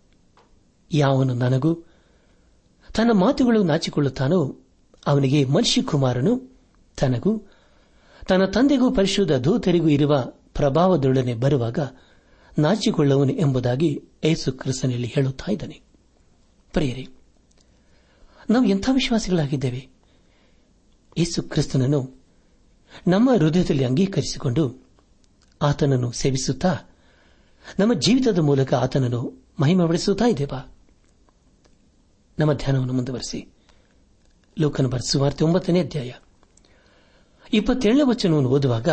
ಯಾವನು ನನಗೂ ತನ್ನ ಮಾತುಗಳು ನಾಚಿಕೊಳ್ಳುತ್ತಾನೋ ಅವನಿಗೆ ಮನುಷ್ಯಕುಮಾರನು ತನಗೂ ತನ್ನ ತಂದೆಗೂ ಪರಿಶುದ್ಧ ದೂತರಿಗೂ ಇರುವ ಪ್ರಭಾವದೊಡನೆ ಬರುವಾಗ ನಾಚಿಕೊಳ್ಳುವನು ಎಂಬುದಾಗಿ ಯೇಸು ಕ್ರಿಸ್ತನಲ್ಲಿ ಹೇಳುತ್ತಾ ಇದ್ದಾನೆ ಪ್ರಿಯರೇ ನಾವು ಎಂಥ ವಿಶ್ವಾಸಿಗಳಾಗಿದ್ದೇವೆ ಯೇಸು ಕ್ರಿಸ್ತನನ್ನು ನಮ್ಮ ಹೃದಯದಲ್ಲಿ ಅಂಗೀಕರಿಸಿಕೊಂಡು ಆತನನ್ನು ಸೇವಿಸುತ್ತಾ ನಮ್ಮ ಜೀವಿತದ ಮೂಲಕ ಆತನನ್ನು ಮಹಿಮೆಪಡಿಸುತ್ತಾ ಇದ್ದೇವಾ ನಮ್ಮ ಧ್ಯಾನವನ್ನು ಮುಂದುವರೆಸಿ ಲೋಕನ ಬರೆಸುವಾರ್ತೆ ಒಂಬತ್ತನೇ ಅಧ್ಯಾಯ ಇಪ್ಪತ್ತೇಳನೇ ವಚನವನ್ನು ಓದುವಾಗ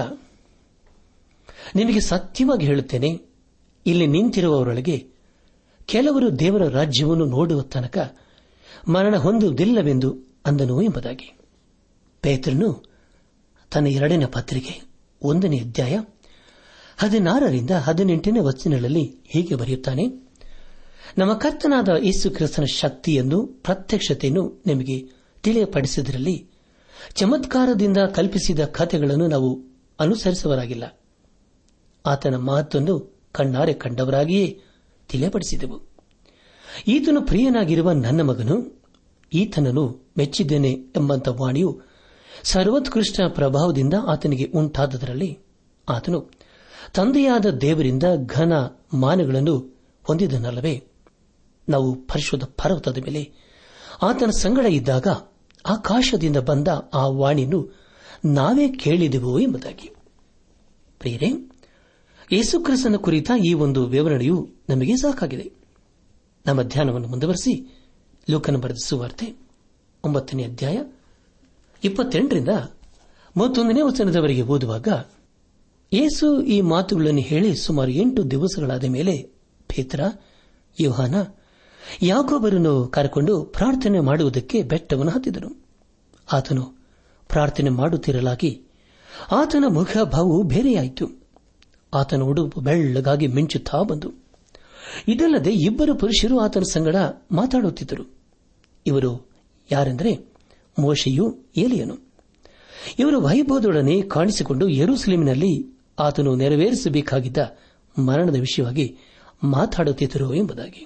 ನಿಮಗೆ ಸತ್ಯವಾಗಿ ಹೇಳುತ್ತೇನೆ ಇಲ್ಲಿ ನಿಂತಿರುವವರೊಳಗೆ ಕೆಲವರು ದೇವರ ರಾಜ್ಯವನ್ನು ನೋಡುವ ತನಕ ಮರಣ ಹೊಂದುವುದಿಲ್ಲವೆಂದು ಅಂದನು ಎಂಬುದಾಗಿ ಪೇತ್ರನು ತನ್ನ ಎರಡನೇ ಪತ್ರಿಕೆ ಒಂದನೇ ಅಧ್ಯಾಯ ಹದಿನಾರರಿಂದ ಹದಿನೆಂಟನೇ ವಚನಗಳಲ್ಲಿ ಹೀಗೆ ಬರೆಯುತ್ತಾನೆ ನಮ್ಮ ಕರ್ತನಾದ ಯೇಸು ಕ್ರಿಸ್ತನ ಶಕ್ತಿಯನ್ನು ಪ್ರತ್ಯಕ್ಷತೆಯನ್ನು ನಿಮಗೆ ತಿಳಿಯಪಡಿಸಿದರಲ್ಲಿ ಚಮತ್ಕಾರದಿಂದ ಕಲ್ಪಿಸಿದ ಕಥೆಗಳನ್ನು ನಾವು ಅನುಸರಿಸುವರಾಗಿಲ್ಲ ಆತನ ಮಹತ್ವವನ್ನು ಕಣ್ಣಾರೆ ಕಂಡವರಾಗಿಯೇ ತಿಳಿಯಪಡಿಸಿದೆವು ಈತನು ಪ್ರಿಯನಾಗಿರುವ ನನ್ನ ಮಗನು ಈತನನ್ನು ಮೆಚ್ಚಿದ್ದೇನೆ ಎಂಬಂತ ವಾಣಿಯು ಸರ್ವೋತ್ಕೃಷ್ಟ ಪ್ರಭಾವದಿಂದ ಆತನಿಗೆ ಉಂಟಾದದರಲ್ಲಿ ಆತನು ತಂದೆಯಾದ ದೇವರಿಂದ ಘನ ಮಾನಗಳನ್ನು ಹೊಂದಿದನಲ್ಲವೇ ನಾವು ಪರಿಶುದ್ಧ ಪರ್ವತದ ಮೇಲೆ ಆತನ ಸಂಗಡ ಇದ್ದಾಗ ಆಕಾಶದಿಂದ ಬಂದ ಆ ವಾಣಿಯನ್ನು ನಾವೇ ಕೇಳಿದೆವು ಎಂಬುದಾಗಿ ಪ್ರಿಯರೇ ಯೇಸುಕ್ರಿಸ್ತನ ಕುರಿತ ಈ ಒಂದು ವಿವರಣೆಯು ನಮಗೆ ಸಾಕಾಗಿದೆ ನಮ್ಮ ಧ್ಯಾನವನ್ನು ಮುಂದುವರೆಸಿ ಲೋಕನ ಬರೆದ ಸುವಾರ್ತೆ ಒಂಬತ್ತನೇ ಅಧ್ಯಾಯ ಇಪ್ಪತ್ತೆಂಟರಿಂದ ಮೂವತ್ತೊಂದನೇ ವಚನದವರೆಗೆ ಓದುವಾಗ ಯೇಸು ಈ ಮಾತುಗಳನ್ನು ಹೇಳಿ ಸುಮಾರು ಎಂಟು ದಿವಸಗಳಾದ ಮೇಲೆ ಪೇತ್ರ ಯೋಹಾನ ಯಾಕೋಬರನ್ನು ಕರೆಕೊಂಡು ಪ್ರಾರ್ಥನೆ ಮಾಡುವುದಕ್ಕೆ ಬೆಟ್ಟವನ್ನು ಹತ್ತಿದನು ಆತನು ಪ್ರಾರ್ಥನೆ ಮಾಡುತ್ತಿರಲಾಗಿ ಆತನ ಮುಖ ಭಾವು ಬೇರೆಯಾಯಿತು ಆತನ ಉಡುಪು ಬೆಳ್ಳಗಾಗಿ ಮಿಂಚುತ್ತಾ ಬಂದು ಇದಲ್ಲದೆ ಇಬ್ಬರು ಪುರುಷರು ಆತನ ಸಂಗಡ ಮಾತಾಡುತ್ತಿದ್ದರು ಇವರು ಯಾರೆಂದರೆ ಮೋಶೆಯು ಏಲಿಯನು ಇವರು ವೈಭವದೊಡನೆ ಕಾಣಿಸಿಕೊಂಡು ಯೆರೂಸಲೇಮಿನಲ್ಲಿ ಆತನು ನೆರವೇರಿಸಬೇಕಾಗಿದ್ದ ಮರಣದ ವಿಷಯವಾಗಿ ಮಾತಾಡುತ್ತಿದ್ದರು ಎಂಬುದಾಗಿ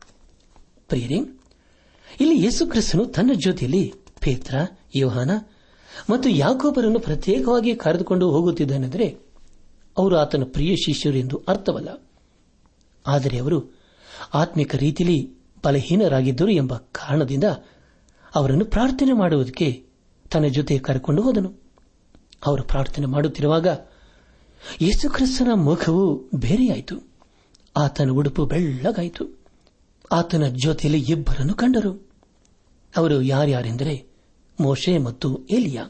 ಪ್ರಿಯರೇ ಇಲ್ಲಿ ಯೇಸುಕ್ರಿಸ್ತನು ತನ್ನ ಜೊತೆಯಲ್ಲಿ ಪೇತ್ರ ಯೋಹಾನ ಮತ್ತು ಯಾಕೋಬರನ್ನು ಪ್ರತ್ಯೇಕವಾಗಿ ಕರೆದುಕೊಂಡು ಹೋಗುತ್ತಿದ್ದಾನೆಂದರೆ ಅವರು ಆತನ ಪ್ರಿಯ ಶಿಷ್ಯರು ಎಂದು ಅರ್ಥವಲ್ಲ ಆದರೆ ಅವರು ಆತ್ಮಿಕ ರೀತಿಯಲ್ಲಿ ಬಲಹೀನರಾಗಿದ್ದರು ಎಂಬ ಕಾರಣದಿಂದ ಅವರನ್ನು ಪ್ರಾರ್ಥನೆ ಮಾಡುವುದಕ್ಕೆ ತನ್ನ ಜೊತೆ ಕರೆಕೊಂಡು ಹೋದನು ಅವರು ಪ್ರಾರ್ಥನೆ ಮಾಡುತ್ತಿರುವಾಗ ಯೇಸುಕ್ರಿಸ್ತನ ಮುಖವು ಬೇರೆಯಾಯಿತು ಆತನ ಉಡುಪು ಬೆಳ್ಳಗಾಯಿತು ಆತನ ಜೊತೆಯಲ್ಲಿ ಇಬ್ಬರನ್ನು ಕಂಡರು ಅವರು ಯಾರ್ಯಾರೆಂದರೆ ಮೋಶೆ ಮತ್ತು ಏಲಿಯಾ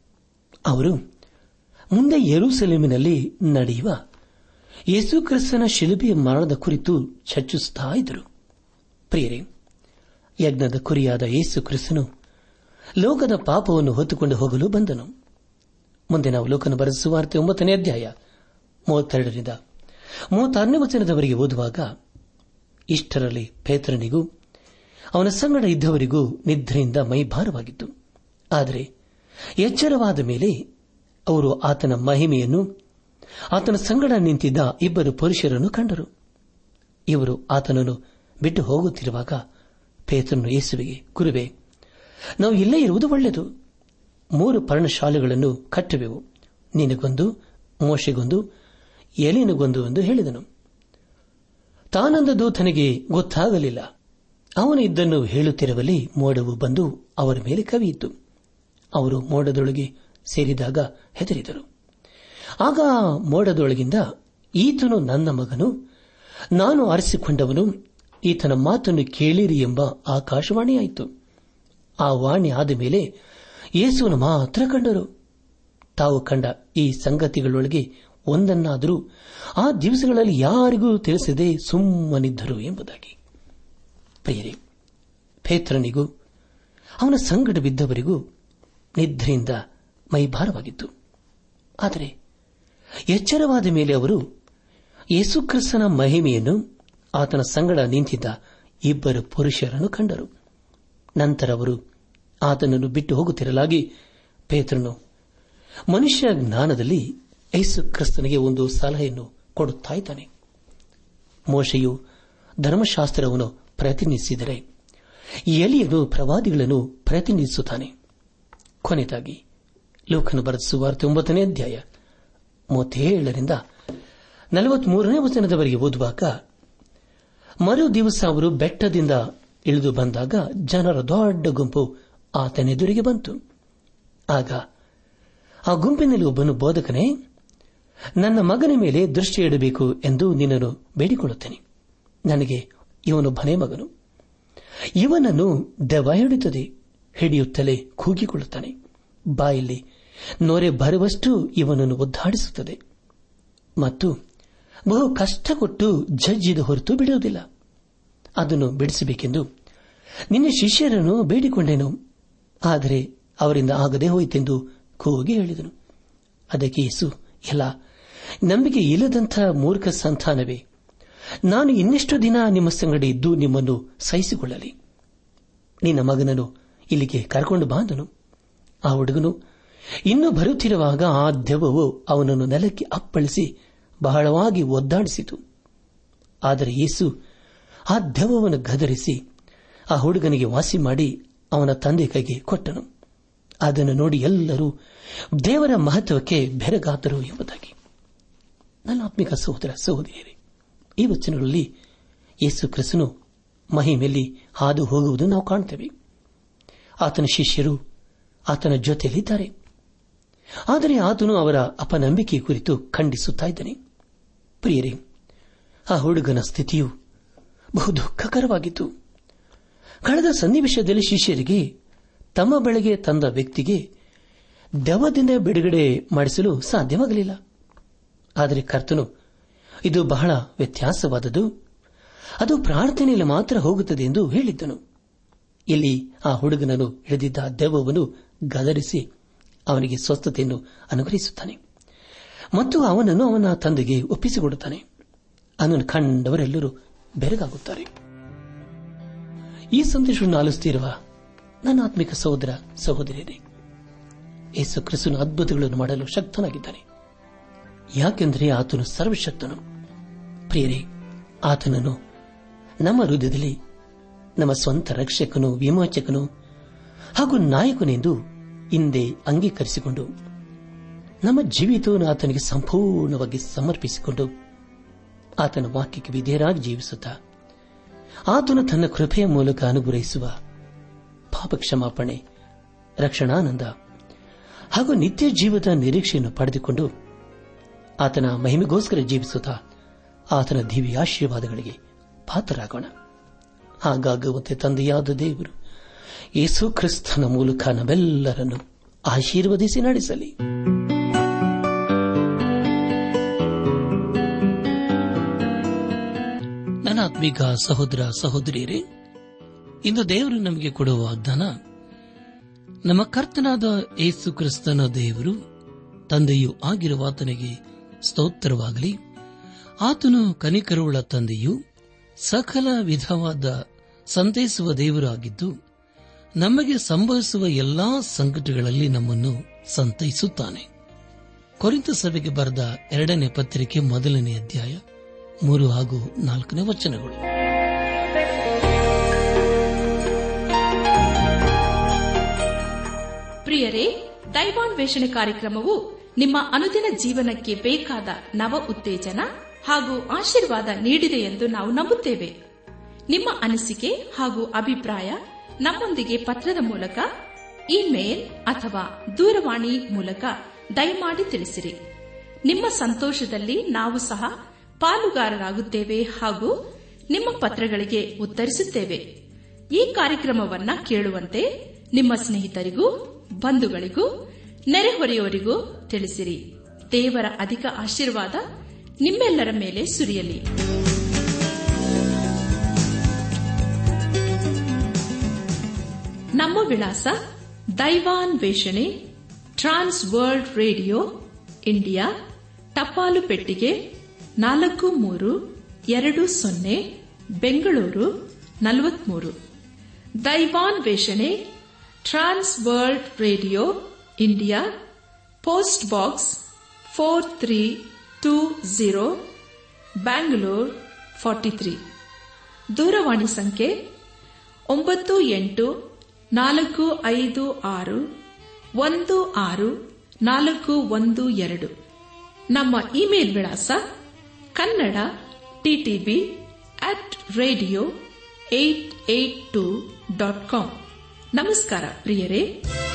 ಅವರು ಮುಂದೆ ಯೆರೂಸಲೇಮಿನಲ್ಲಿ ನಡೆಯುವ ಯೇಸುಕ್ರಿಸ್ತನ ಶಿಲುಬೆಯ ಮರಣದ ಕುರಿತು ಚರ್ಚಿಸುತ್ತಾ ಇದ್ದರು ಪ್ರಿಯರೇ ಯಜ್ಞದ ಕುರಿಯಾದ ಯೇಸು ಕ್ರಿಸ್ತನು ಲೋಕದ ಪಾಪವನ್ನು ಹೊತ್ತುಕೊಂಡು ಹೋಗಲು ಬಂದನು ಮುಂದೆ ನಾವು ಲೋಕನ ಬರೆದ ಸುವಾರ್ತೆ ಒಂಬತ್ತನೇ ಅಧ್ಯಾಯ ಮೂವತ್ತೆರಡರಿಂದ ಮೂವತ್ತಾರನೇ ವಚನದವರೆಗೆ ಓದುವಾಗ ಇಷ್ಟರಲ್ಲಿ ಪೇತ್ರನಿಗೂ ಅವನ ಸಂಗಡ ಇದ್ದವರಿಗೂ ನಿದ್ರೆಯಿಂದ ಮೈಭಾರವಾಗಿತ್ತು ಆದರೆ ಎಚ್ಚರವಾದ ಮೇಲೆ ಅವರು ಆತನ ಮಹಿಮೆಯನ್ನು ಆತನ ಸಂಗಡ ನಿಂತಿದ್ದ ಇಬ್ಬರು ಪುರುಷರನ್ನು ಕಂಡರು ಇವರು ಆತನನ್ನು ಬಿಟ್ಟು ಹೋಗುತ್ತಿರುವಾಗ ಪೇತ್ರನು ಯೇಸುವಿಗೆ ಗುರುವೆ ನಾವು ಇಲ್ಲೇ ಇರುವುದು ಒಳ್ಳೆಯದು ಮೂರು ಪರ್ಣಶಾಲೆಗಳನ್ನು ಕಟ್ಟುವೆವು ನಿನಗೊಂದು ಮೋಶೆಗೊಂದು ಎಲಿನಗೊಂದು ಎಂದು ಹೇಳಿದನು ತಾನಂದದು ತನಗೆ ಗೊತ್ತಾಗಲಿಲ್ಲ ಅವನು ಇದನ್ನು ಹೇಳುತ್ತಿರುವಲ್ಲಿ ಮೋಡವು ಬಂದು ಅವರ ಮೇಲೆ ಕವಿಯಿತು ಅವರು ಮೋಡದೊಳಗೆ ಸೇರಿದಾಗ ಹೆದರಿದರು ಆಗ ಮೋಡದೊಳಗಿಂದ ಈತನು ನನ್ನ ಮಗನು ನಾನು ಆರಿಸಿಕೊಂಡವನು ಈತನ ಮಾತನ್ನು ಕೇಳಿರಿ ಎಂಬ ಆಕಾಶವಾಣಿಯಾಯಿತು ಆ ವಾಣಿ ಆದ ಮೇಲೆ ಯೇಸುವನ್ನು ಮಾತ್ರ ಕಂಡರು ತಾವು ಕಂಡ ಈ ಸಂಗತಿಗಳೊಳಗೆ ಒಂದನ್ನಾದರೂ ಆ ದಿವಸಗಳಲ್ಲಿ ಯಾರಿಗೂ ತಿಳಿಸದೆ ಸುಮ್ಮನಿದ್ದರು ಎಂಬುದಾಗಿ ಪ್ರಿಯರೇ ಪೇತ್ರನಿಗೂ ಅವನ ಸಂಗಡ ಬಿದ್ದವರಿಗೂ ನಿದ್ರೆಯಿಂದ ಮೈಭಾರವಾಗಿತ್ತು ಆದರೆ ಎಚ್ಚರವಾದ ಮೇಲೆ ಅವರು ಯೇಸುಕ್ರಿಸ್ತನ ಮಹಿಮೆಯನ್ನು ಆತನ ಸಂಗಡ ನಿಂತಿದ್ದ ಇಬ್ಬರು ಪುರುಷರನ್ನು ಕಂಡರು ನಂತರ ಅವರು ಆತನನ್ನು ಬಿಟ್ಟು ಹೋಗುತ್ತಿರಲಾಗಿ ಪೇತ್ರನು ಮನುಷ್ಯ ಜ್ಞಾನದಲ್ಲಿ ಯೇಸು ಕ್ರಿಸ್ತನಿಗೆ ಒಂದು ಸಲಹೆಯನ್ನು ಕೊಡುತ್ತಾಯಿದ್ದಾನೆ ಮೋಶೆಯು ಧರ್ಮಶಾಸ್ತ್ರವನ್ನು ಪ್ರತಿನಿಧಿಸಿದರೆ ಎಲಿಯನು ಪ್ರವಾದಿಗಳನ್ನು ಪ್ರತಿನಿಧಿಸುತ್ತಾನೆ ಕೊನೆಯದಾಗಿ ಲೋಕನು ಬರೆದ ಸುವಾರ್ತೆ ಒಂಬತ್ತನೇ ಅಧ್ಯಾಯ ಮೂವತ್ತೇಳರಿಂದ ನಲವತ್ಮೂರನೇ ವಚನದವರೆಗೆ ಓದುವಾಗ ಮರು ದಿವಸ ಅವರು ಬೆಟ್ಟದಿಂದ ಇಳಿದು ಬಂದಾಗ ಜನರ ದೊಡ್ಡ ಗುಂಪು ಆತನೆದುರಿಗೆ ಬಂತು ಆಗ ಆ ಗುಂಪಿನಲ್ಲಿ ಒಬ್ಬನು ಬೋಧಕನೇ ನನ್ನ ಮಗನ ಮೇಲೆ ದೃಷ್ಟಿ ಇಡಬೇಕು ಎಂದು ನಿನ್ನನ್ನು ಬೇಡಿಕೊಳ್ಳುತ್ತೇನೆ ನನಗೆ ಇವನೊಬ್ಬನೇ ಮಗನು ಇವನನ್ನು ದೆವ್ವ ಹಿಡಿಯುತ್ತದೆ ಹಿಡಿಯುತ್ತಲೇ ಕೂಗಿಕೊಳ್ಳುತ್ತಾನೆ ಬಾಯಲ್ಲಿ ನೊರೆ ಬರುವಷ್ಟು ಇವನನ್ನು ಒದ್ದಾಡಿಸುತ್ತದೆ ಮತ್ತು ಬಹು ಕಷ್ಟಕೊಟ್ಟು ಜಜ್ಜಿದ ಹೊರತು ಬಿಡುವುದಿಲ್ಲ ಅದನ್ನು ಬಿಡಿಸಬೇಕೆಂದು ನಿನ್ನ ಶಿಷ್ಯರನ್ನು ಬೇಡಿಕೊಂಡೇನು ಆದರೆ ಅವರಿಂದ ಆಗದೆ ಹೋಯಿತೆಂದು ಕೂಗಿ ಹೇಳಿದನು ಅದಕ್ಕೆ ಯೇಸು ಎಲ್ಲ ನಂಬಿಕೆ ಇಲ್ಲದಂಥ ಮೂರ್ಖ ಸಂತಾನವೇ ನಾನು ಇನ್ನೆಷ್ಟು ದಿನ ನಿಮ್ಮ ಸಂಗಡ ಇದ್ದು ನಿಮ್ಮನ್ನು ಸಹಿಸಿಕೊಳ್ಳಲಿ ನಿನ್ನ ಮಗನನ್ನು ಇಲ್ಲಿಗೆ ಕರ್ಕೊಂಡು ಬಾಂದನು ಆ ಹುಡುಗನು ಇನ್ನು ಬರುತ್ತಿರುವಾಗ ಆ ದೆವ್ವವು ಅವನನ್ನು ನೆಲಕ್ಕೆ ಅಪ್ಪಳಿಸಿ ಬಹಳವಾಗಿ ಒದ್ದಾಡಿಸಿತು ಆದರೆ ಯೇಸು ಆ ದೆವ್ವವನ್ನು ಗದರಿಸಿ ಆ ಹುಡುಗನಿಗೆ ವಾಸಿ ಮಾಡಿ ಅವನ ತಂದೆ ಕೈಗೆ ಕೊಟ್ಟನು ಅದನ್ನು ನೋಡಿ ಎಲ್ಲರೂ ದೇವರ ಮಹತ್ವಕ್ಕೆ ಬೆರಗಾದರು ಎಂಬುದಾಗಿ ನನ್ನ ಆತ್ಮಿಕ ಸಹೋದರ ಸಹೋದರಿಯರೇ ಈ ವಚನಗಳಲ್ಲಿ ಯೇಸು ಕ್ರಿಸ್ತನು ಮಹಿಮೆಯಲ್ಲಿ ಹಾದು ಹೋಗುವುದು ನಾವು ಕಾಣುತ್ತೇವೆ ಆತನ ಶಿಷ್ಯರು ಆತನ ಜೊತೆಯಲ್ಲಿದ್ದಾರೆ ಆದರೆ ಆತನು ಅವರ ಅಪನಂಬಿಕೆ ಕುರಿತು ಖಂಡಿಸುತ್ತಾ ಇದ್ದಾನೆ ಪ್ರಿಯರೇ ಆ ಹುಡುಗನ ಸ್ಥಿತಿಯು ಬಹು ದುಃಖಕರವಾಗಿತ್ತು ಕಳೆದ ಸನ್ನಿವೇಶದಲ್ಲಿ ಶಿಷ್ಯರಿಗೆ ತಮ್ಮ ಬೆಳೆಗೆ ತಂದ ವ್ಯಕ್ತಿಗೆ ದೆವ್ವದಿಂದ ಬಿಡುಗಡೆ ಮಾಡಿಸಲು ಸಾಧ್ಯವಾಗಲಿಲ್ಲ ಆದರೆ ಕರ್ತನು ಇದು ಬಹಳ ವ್ಯತ್ಯಾಸವಾದದ್ದು ಅದು ಪ್ರಾರ್ಥನೆಯಲ್ಲಿ ಮಾತ್ರ ಹೋಗುತ್ತದೆ ಎಂದು ಹೇಳಿದ್ದನು ಇಲ್ಲಿ ಆ ಹುಡುಗನನ್ನು ಹಿಡಿದಿದ್ದ ದೆವ್ವವನ್ನು ಗದರಿಸಿ ಅವನಿಗೆ ಸ್ವಸ್ಥತೆಯನ್ನು ಅನುಗ್ರಹಿಸುತ್ತಾನೆ ಮತ್ತು ಅವನನ್ನು ಅವನ ತಂದೆಗೆ ಒಪ್ಪಿಸಿಕೊಡುತ್ತಾನೆ ಅದನ್ನು ಕಂಡವರೆಲ್ಲರೂ ಬೆರಗಾಗುತ್ತಾರೆ ಈ ಸಂದೇಶವನ್ನು ಆಲಿಸುತ್ತಿರುವ ನನ್ನ ಆತ್ಮಿಕ ಸಹೋದರ ಸಹೋದರಿಯರೇ ಯೇಸು ಕ್ರಿಸ್ತನ ಅದ್ಭುತಗಳನ್ನು ಮಾಡಲು ಶಕ್ತನಾಗಿದ್ದಾನೆ ಯಾಕೆಂದರೆ ಆತನು ಸರ್ವಶಕ್ತನು ಪ್ರಿಯರೇ ಆತನನ್ನು ನಮ್ಮ ಹೃದಯದಲ್ಲಿ ನಮ್ಮ ಸ್ವಂತ ರಕ್ಷಕನು ವಿಮೋಚಕನು ಹಾಗೂ ನಾಯಕನೆಂದು ಹಿಂದೆ ಅಂಗೀಕರಿಸಿಕೊಂಡು ನಮ್ಮ ಜೀವಿತವನ್ನು ಆತನಿಗೆ ಸಂಪೂರ್ಣವಾಗಿ ಸಮರ್ಪಿಸಿಕೊಂಡು ಆತನ ವಾಕ್ಯಕ್ಕೆ ವಿಧೇಯರಾಗಿ ಜೀವಿಸುತ್ತಾ ಆತನು ತನ್ನ ಕೃಪೆಯ ಮೂಲಕ ಅನುಗ್ರಹಿಸುವ ಪಾಪ ಕ್ಷಮಾಪಣೆ ರಕ್ಷಣಾನಂದ ಹಾಗೂ ನಿತ್ಯ ಜೀವದ ನಿರೀಕ್ಷೆಯನ್ನು ಪಡೆದುಕೊಂಡು ಆತನ ಮಹಿಮೆಗೋಸ್ಕರ ಜೀವಿಸುತ್ತಾ ಆತನ ದಿವ್ಯ ಆಶೀರ್ವಾದಗಳಿಗೆ ಪಾತ್ರರಾಗೋಣ ಹಾಗಾಗುವಂತೆ ತಂದೆಯಾದ ದೇವರು ಯೇಸು ಕ್ರಿಸ್ತನ ಮೂಲಕ ನಮ್ಮೆಲ್ಲರನ್ನು ಆಶೀರ್ವದಿಸಿ ನಡೆಸಲಿ ನನ್ನ ಆತ್ಮಿಕ ಸಹೋದರ ಸಹೋದರಿಯರೇ ಇಂದು ದೇವರು ನಮಗೆ ಕೊಡುವ ವಾಗ್ದಾನ ನಮ್ಮ ಕರ್ತನಾದ ಏಸು ಕ್ರಿಸ್ತನ ದೇವರು ತಂದೆಯೂ ಆಗಿರುವ ಆತನಿಗೆ ಸ್ತೋತ್ರವಾಗಲಿ ಆತನು ಕನಿಕರುಳ ತಂದೆಯು ಸಕಲ ವಿಧವಾದ ಸಂತೈಸುವ ದೇವರು ಆಗಿದ್ದು ನಮಗೆ ಸಂಭವಿಸುವ ಎಲ್ಲಾ ಸಂಕಟಗಳಲ್ಲಿ ನಮ್ಮನ್ನು ಸಂತೈಸುತ್ತಾನೆ ಕೊರಿಂತ ಸಭೆಗೆ ಬರೆದ ಎರಡನೇ ಪತ್ರಿಕೆ ಮೊದಲನೇ ಅಧ್ಯಾಯ ಮೂರು ಹಾಗೂ ನಾಲ್ಕನೇ ವಚನಗಳು ಪ್ರಿಯರೇ ದೈವಾನ್ವೇಷಣೆ ಕಾರ್ಯಕ್ರಮವು ನಿಮ್ಮ ಅನುದಿನ ಜೀವನಕ್ಕೆ ಬೇಕಾದ ನವ ಉತ್ತೇಜನ ಹಾಗೂ ಆಶೀರ್ವಾದ ನೀಡಿದೆ ಎಂದು ನಾವು ನಂಬುತ್ತೇವೆ ನಿಮ್ಮ ಅನಿಸಿಕೆ ಹಾಗೂ ಅಭಿಪ್ರಾಯ ನಮ್ಮೊಂದಿಗೆ ಪತ್ರದ ಮೂಲಕ ಇಮೇಲ್ ಅಥವಾ ದೂರವಾಣಿ ಮೂಲಕ ದಯಮಾಡಿ ತಿಳಿಸಿರಿ ನಿಮ್ಮ ಸಂತೋಷದಲ್ಲಿ ನಾವು ಸಹ ಪಾಲುಗಾರರಾಗುತ್ತೇವೆ ಹಾಗೂ ನಿಮ್ಮ ಪತ್ರಗಳಿಗೆ ಉತ್ತರಿಸುತ್ತೇವೆ ಈ ಕಾರ್ಯಕ್ರಮವನ್ನ ಕೇಳುವಂತೆ ನಿಮ್ಮ ಸ್ನೇಹಿತರಿಗೂ ಬಂಧುಗಳಿಗೂ ನೆರೆಹೊರೆಯವರಿಗೂ ತಿಳಿಸಿರಿ ದೇವರ ಅಧಿಕ ಆಶೀರ್ವಾದ ನಿಮ್ಮೆಲ್ಲರ ಮೇಲೆ ಸುರಿಯಲಿ ನಮ್ಮ ವಿಳಾಸ ದೈವಾನ್ ವೇಷಣೆ ಟ್ರಾನ್ಸ್ ವರ್ಲ್ಡ್ ರೇಡಿಯೋ ಇಂಡಿಯಾ ಟಪಾಲು ಪೆಟ್ಟಿಗೆ ನಾಲ್ಕು ಮೂರು ಎರಡು ಸೊನ್ನೆ ಬೆಂಗಳೂರು ನಲವತ್ಮೂರು ದೈವಾನ್ ವೇಷಣೆ trans world radio India post box four three two zero Bangalore forty three ದೂರವಾಣಿ ಸಂಖ್ಯೆ ಒಂಬತ್ತು ಎಂಟು ನಾಲ್ಕು ಐದು ಆರು ಒಂದು ಆರು ನಾಲ್ಕು ಒಂದು ಎರಡು ನಮ್ಮ ಇಮೇಲ್ ವಿಳಾಸ Kannada TTB at radio eight eight two dot com ನಮಸ್ಕಾರ ಪ್ರಿಯರೇ